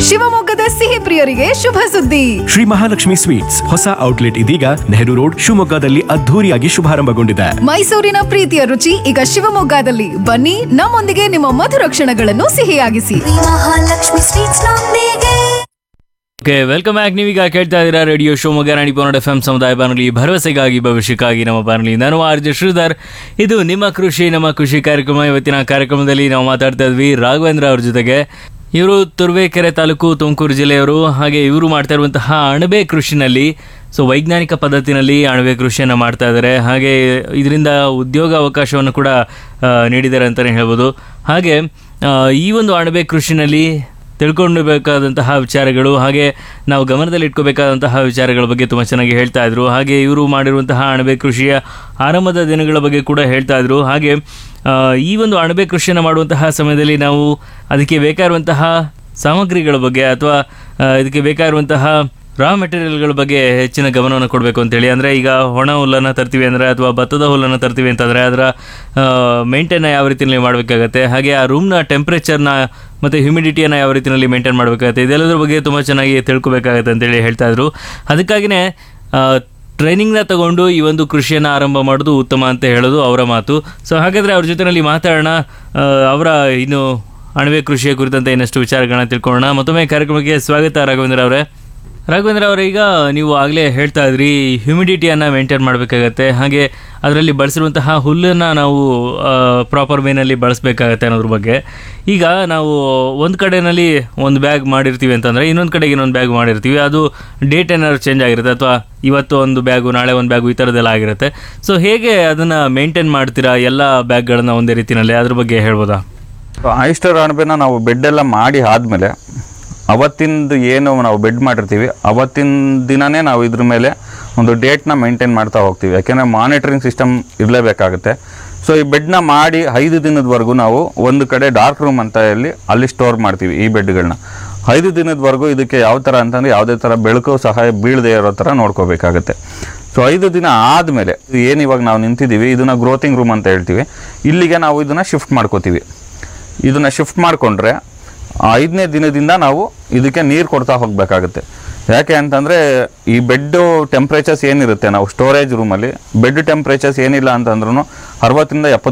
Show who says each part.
Speaker 1: ಶಿವಮೊಗ್ಗದ ಸಿಹಿ ಪ್ರಿಯರಿಗೆ ಶುಭ ಸುದ್ದಿ
Speaker 2: ಶ್ರೀ ಮಹಾಲಕ್ಷ್ಮಿ ಸ್ವೀಟ್ಸ್ ಹೊಸ ಔಟ್ಲೆಟ್ ಇದೀಗ ನೆಹರು ರೋಡ್ ಶಿವಮೊಗ್ಗದಲ್ಲಿ ಅದ್ಧೂರಿಯಾಗಿ ಶುಭಾರಂಭಗೊಂಡಿದೆ
Speaker 1: ಮೈಸೂರಿನ ಪ್ರೀತಿಯ ರುಚಿ ಈಗ ಶಿವಮೊಗ್ಗದಲ್ಲಿ ಬನ್ನಿ ನಮ್ಮೊಂದಿಗೆ ನಿಮ್ಮ ಮಧುರ ಕ್ಷಣಗಳನ್ನು ಸಿಹಿಯಾಗಿಸಿ
Speaker 3: ಮಹಾಲಕ್ಷ್ಮಿ ಸ್ವೀಟ್ಸ್ ನೊಂದಿಗೆ
Speaker 4: ಓಕೆ ವೆಲ್ಕಮ್ ಬ್ಯಾಕ್ ನೀವೀಗ ಕೇಳ್ತಾ ಇದ್ದೀರಾ ರೇಡಿಯೋ ಶಿವಮೊಗ್ಗ ರಾಣಿ ಪೌನಡ್ ಎಫ್ ಎಂ ಸಮುದಾಯ ಬಾನುಲಿ ಭರವಸೆಗಾಗಿ ಭವಿಷ್ಯಕ್ಕಾಗಿ ನಮ್ಮ ಬಾನುಲಿ ನಾನು ಆರ್ ಜೆ ಶ್ರೀಧರ್ ಇದು ನಿಮ್ಮ ಕೃಷಿ ನಮ್ಮ ಕೃಷಿ ಕಾರ್ಯಕ್ರಮ ಇವತ್ತಿನ ಕಾರ್ಯಕ್ರಮದಲ್ಲಿ ನಾವು ಮಾತಾಡ್ತಾ ಇದ್ವಿ ರಾಘವೇಂದ್ರ ಅವ್ರ ಜೊತೆಗೆ ಇವರು ತುರುವೇಕೆರೆ ತಾಲೂಕು ತುಮಕೂರು ಜಿಲ್ಲೆಯವರು ಹಾಗೆ ಇವರು ಮಾಡ್ತಾ ಇರುವಂತಹ ಅಣಬೆ ಕೃಷಿನಲ್ಲಿ ಸೊ ವೈಜ್ಞಾನಿಕ ಪದ್ಧತಿನಲ್ಲಿ ಅಣಬೆ ಕೃಷಿಯನ್ನು ಮಾಡ್ತಾ ಇದ್ದಾರೆ ಹಾಗೆ ಇದರಿಂದ ಉದ್ಯೋಗ ಅವಕಾಶವನ್ನು ಕೂಡ ಆ, ನೀಡಿದ್ದಾರೆ ಅಂತಲೇ ಹೇಳ್ಬೋದು ಹಾಗೆ ಆ, ಈ ಒಂದು ಅಣಬೆ ಕೃಷಿನಲ್ಲಿ ತಿಳ್ಕೊಳ್ಬೇಕಾದಂತಹ ವಿಚಾರಗಳು ಹಾಗೆ ನಾವು ಗಮನದಲ್ಲಿ ಇಟ್ಕೋಬೇಕಾದಂತಹ ವಿಚಾರಗಳ ಬಗ್ಗೆ ತುಂಬ ಚೆನ್ನಾಗಿ ಹೇಳ್ತಾ ಇದ್ರು ಹಾಗೆ ಇವರು ಮಾಡಿರುವಂತಹ ಅಣಬೆ ಕೃಷಿಯ ಆರಂಭದ ದಿನಗಳ ಬಗ್ಗೆ ಕೂಡ ಹೇಳ್ತಾ ಇದ್ರು ಹಾಗೆ ಆ, ಈ ಒಂದು ಅಣಬೆ ಕೃಷಿಯನ್ನು ಮಾಡುವಂತಹ ಸಮಯದಲ್ಲಿ ನಾವು ಅದಕ್ಕೆ ಬೇಕಾಗಿರುವಂತಹ ಸಾಮಗ್ರಿಗಳ ಬಗ್ಗೆ ಅಥವಾ ಆ, ಇದಕ್ಕೆ ಬೇಕಾಗಿರುವಂತಹ ರಾ ಮೆಟೀರಿಯಲ್ಗಳ ಬಗ್ಗೆ ಹೆಚ್ಚಿನ ಗಮನವನ್ನು ಕೊಡಬೇಕು ಅಂತೇಳಿ ಅಂದರೆ ಈಗ ಒಣ ಹುಲ್ಲನ್ನು ತರ್ತೀವಿ ಅಂದರೆ ಅಥವಾ ಭತ್ತದ ಹುಲ್ಲನ್ನು ತರ್ತೀವಿ ಅಂತಂದರೆ ಅದರ ಮೇಂಟೈನ್ ಯಾವ ರೀತಿಯಲ್ಲಿ ಮಾಡಬೇಕಾಗತ್ತೆ ಹಾಗೆ ಆ ರೂಮ್ನ ಟೆಂಪ್ರೇಚರ್ನ ಮತ್ತು ಹ್ಯುಮಿಡಿಟಿಯನ್ನು ಯಾವ ರೀತಿಯಲ್ಲಿ ಮೇಂಟೈನ್ ಮಾಡಬೇಕಾಗತ್ತೆ ಇದೆಲ್ಲದರ ಬಗ್ಗೆ ತುಂಬ ಚೆನ್ನಾಗಿ ತಿಳ್ಕೊಬೇಕಾಗತ್ತೆ ಅಂತೇಳಿ ಹೇಳ್ತಾ ಇದ್ರು ಅದಕ್ಕಾಗಿಯೇ ಟ್ರೈನಿಂಗ್ನ ತಗೊಂಡು ಈ ಒಂದು ಕೃಷಿಯನ್ನು ಆರಂಭ ಮಾಡೋದು ಉತ್ತಮ ಅಂತ ಹೇಳೋದು ಅವರ ಮಾತು ಸೊ ಹಾಗಾದರೆ ಅವ್ರ ಜೊತೆಯಲ್ಲಿ ಮಾತಾಡೋಣ ಆ, ಅವರ ಇನ್ನು ಅಣಬೆ ಕೃಷಿಯ ಕುರಿತಂತೆ ಇನ್ನಷ್ಟು ವಿಚಾರಗಳನ್ನ ತಿಳ್ಕೊಳ್ಳೋಣ ಮತ್ತೊಮ್ಮೆ ಕಾರ್ಯಕ್ರಮಕ್ಕೆ ಸ್ವಾಗತ ರಾಘವೇಂದ್ರ ಅವರೇ ರಾಘವೇಂದ್ರ ಅವರೇ ಈಗ ನೀವು ಆಗಲೇ ಹೇಳ್ತಾ ಇದ್ರಿ ಹ್ಯುಮಿಡಿಟಿಯನ್ನು ಮೇಂಟೈನ್ ಮಾಡಬೇಕಾಗತ್ತೆ ಹಾಗೆ ಅದರಲ್ಲಿ ಬಳಸಿರುವಂತಹ ಹುಲ್ಲನ್ನು ನಾವು ಪ್ರಾಪರ್ ವೇನಲ್ಲಿ ಬಳಸಬೇಕಾಗತ್ತೆ ಅನ್ನೋದ್ರ ಬಗ್ಗೆ ಈಗ ನಾವು ಒಂದು ಕಡೆಯಲ್ಲಿ ಒಂದು ಬ್ಯಾಗ್ ಮಾಡಿರ್ತೀವಿ ಅಂತಂದರೆ ಇನ್ನೊಂದು ಕಡೆಗೆ ಇನ್ನೊಂದು ಬ್ಯಾಗ್ ಮಾಡಿರ್ತೀವಿ ಅದು ಡೇಟ್ ಏನಾದ್ರು ಚೇಂಜ್ ಆಗಿರುತ್ತೆ ಅಥವಾ ಇವತ್ತು ಒಂದು ಬ್ಯಾಗು ನಾಳೆ ಒಂದು ಬ್ಯಾಗು ಈ ಥರದ್ದೆಲ್ಲ ಆಗಿರುತ್ತೆ ಸೊ ಹೇಗೆ ಅದನ್ನು ಮೇಂಟೈನ್ ಮಾಡ್ತೀರಾ ಎಲ್ಲ ಬ್ಯಾಗ್ಗಳನ್ನ ಒಂದೇ ರೀತಿಯಲ್ಲಿ ಅದ್ರ ಬಗ್ಗೆ ಹೇಳ್ಬೋದಾ
Speaker 5: ಆಯಿಸ್ಟರ್ ಅಣಬೆನ ನಾವು ಬೆಡ್ ಎಲ್ಲ ಮಾಡಿ ಆದಮೇಲೆ ಅವತ್ತಿಂದು ಏನು ನಾವು ಬೆಡ್ ಮಾಡಿರ್ತೀವಿ ಅವತ್ತಿನ ದಿನನೇ ನಾವು ಇದ್ರ ಮೇಲೆ ಒಂದು ಡೇಟ್ನ ಮೇಂಟೈನ್ ಮಾಡ್ತಾ ಹೋಗ್ತೀವಿ ಯಾಕೆಂದರೆ ಮಾನಿಟರಿಂಗ್ ಸಿಸ್ಟಮ್ ಇರಲೇಬೇಕಾಗುತ್ತೆ ಸೊ ಈ ಬೆಡ್ನ ಮಾಡಿ ಐದು ದಿನದವರೆಗೂ ನಾವು ಒಂದು ಕಡೆ ಡಾರ್ಕ್ ರೂಮ್ ಅಂತ ಹೇಳಿ ಅಲ್ಲಿ ಸ್ಟೋರ್ ಮಾಡ್ತೀವಿ ಈ ಬೆಡ್ಗಳನ್ನ ಐದು ದಿನದವರೆಗೂ ಇದಕ್ಕೆ ಯಾವ ಥರ ಅಂತಂದರೆ ಯಾವುದೇ ಥರ ಬೆಳಕು ಸಹಾಯ ಬೀಳದೆ ಇರೋ ಥರ ನೋಡ್ಕೋಬೇಕಾಗುತ್ತೆ ಸೊ ಐದು ದಿನ ಆದಮೇಲೆ ಏನು ಇವಾಗ ನಾವು ನಿಂತಿದ್ದೀವಿ ಇದನ್ನು ಗ್ರೋತಿಂಗ್ ರೂಮ್ ಅಂತ ಹೇಳ್ತೀವಿ ಇಲ್ಲಿಗೆ ನಾವು ಇದನ್ನು ಶಿಫ್ಟ್ ಮಾಡ್ಕೋತೀವಿ ಇದನ್ನು ಶಿಫ್ಟ್ ಮಾಡಿಕೊಂಡ್ರೆ ಐದನೇ ದಿನದಿಂದ ನಾವು ಇದಕ್ಕೆ ನೀರು ಕೊಡ್ತಾ ಹೋಗಬೇಕಾಗುತ್ತೆ ಯಾಕೆ ಅಂತಂದರೆ ಈ ಬೆಡ್ಡು ಟೆಂಪ್ರೇಚರ್ಸ್ ಏನಿರುತ್ತೆ ನಾವು ಸ್ಟೋರೇಜ್ ರೂಮಲ್ಲಿ ಬೆಡ್ ಟೆಂಪ್ರೇಚರ್ಸ್ ಏನಿಲ್ಲ ಅಂತಂದ್ರೂ ಅರವತ್ತರಿಂದ ಎಪ್ಪತ್ತು